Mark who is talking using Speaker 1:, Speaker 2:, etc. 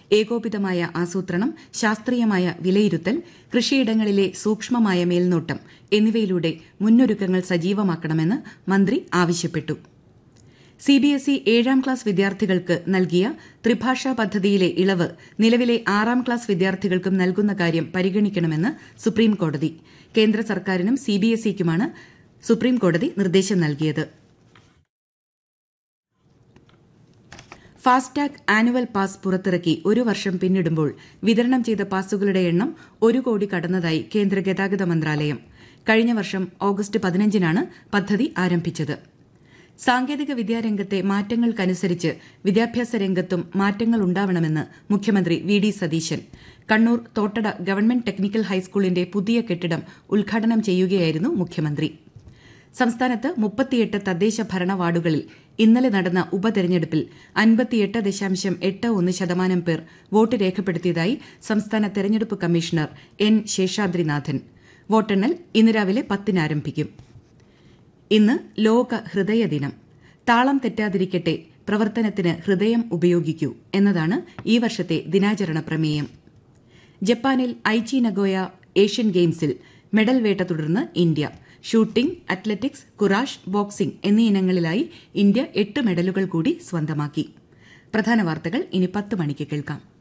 Speaker 1: ഏകോപിതമായ ആസൂത്രണം ശാസ്ത്രീയമായ വിലയിരുത്തൽ കൃഷിയിടങ്ങളിലെ സൂക്ഷ്മമായ മേൽനോട്ടം എന്നിവയിലൂടെ മുന്നൊരുക്കങ്ങൾ സജീവമാക്കണമെന്ന് മന്ത്രി ആവശ്യപ്പെട്ടു സിബിഎസ്ഇ ഏഴാം ക്ലാസ് വിദ്യാർത്ഥികൾക്ക് നൽകിയ ത്രിഭാഷാ പദ്ധതിയിലെ ഇളവ് നിലവിലെ ആറാം ക്ലാസ് വിദ്യാർത്ഥികൾക്കും നൽകുന്ന കാര്യം പരിഗണിക്കണമെന്ന് സുപ്രീംകോടതി കേന്ദ്ര സർക്കാരിനും സിബിഎസ്ഇക്കുമാണ് സുപ്രീംകോടതി നിർദ്ദേശം നൽകിയത് ഫാസ്ടാഗ് ആനുവൽ പാസ് പുറത്തിറക്കി ഒരു വർഷം പിന്നിടുമ്പോൾ വിതരണം ചെയ്ത പാസുകളുടെ എണ്ണം ഒരു കോടി കടന്നതായി കേന്ദ്ര ഗതാഗത മന്ത്രാലയം കഴിഞ്ഞ വർഷം ഓഗസ്റ്റ് പതിനഞ്ചിനാണ് പദ്ധതി ആരംഭിച്ചത് സാങ്കേതിക വിദ്യാരംഗത്തെ മാറ്റങ്ങൾക്കനുസരിച്ച് വിദ്യാഭ്യാസ രംഗത്തും മാറ്റങ്ങൾ ഉണ്ടാവണമെന്ന് മുഖ്യമന്ത്രി V D Satheesan Kannur Thottada government technical ഹൈസ്കൂളിന്റെ പുതിയ കെട്ടിടം ഉദ്ഘാടനം ചെയ്യുകയായിരുന്നു മുഖ്യമന്ത്രി സംസ്ഥാനത്ത് മുപ്പത്തിയെട്ട് തദ്ദേശ ഭരണ വാർഡുകളിൽ ഇന്നലെ നടന്ന ഉപതെരഞ്ഞെടുപ്പിൽ അൻപത്തിയെട്ട് ദശാംശം എട്ട് ഒന്ന് ശതമാനം പേർ വോട്ട് രേഖപ്പെടുത്തിയതായി സംസ്ഥാന തെരഞ്ഞെടുപ്പ് കമ്മീഷണർ എൻ ശേഷാദ്രിനാഥൻ വോട്ടെണ്ണൽ ഇന്ന് രാവിലെ പത്തിന് ആരംഭിക്കും ഇന്ന് ലോക ഹൃദയ ദിനം താളം തെറ്റാതിരിക്കട്ടെ പ്രവർത്തനത്തിന് ഹൃദയം ഉപയോഗിക്കൂ എന്നതാണ് ഈ വർഷത്തെ ദിനാചരണ പ്രമേയം ജപ്പാനിൽ ഐച്ചി നഗോയ ഏഷ്യൻ ഗെയിംസിൽ മെഡൽ വേട്ട തുടർന്ന് India shooting athletics kurash boxing എന്നീ ഇനങ്ങളിലായി ഇന്ത്യ എട്ട് മെഡലുകൾ കൂടി സ്വന്തമാക്കി പ്രധാന വാർത്തകൾ ഇനി പത്ത് മണിക്ക് കേൾക്കാം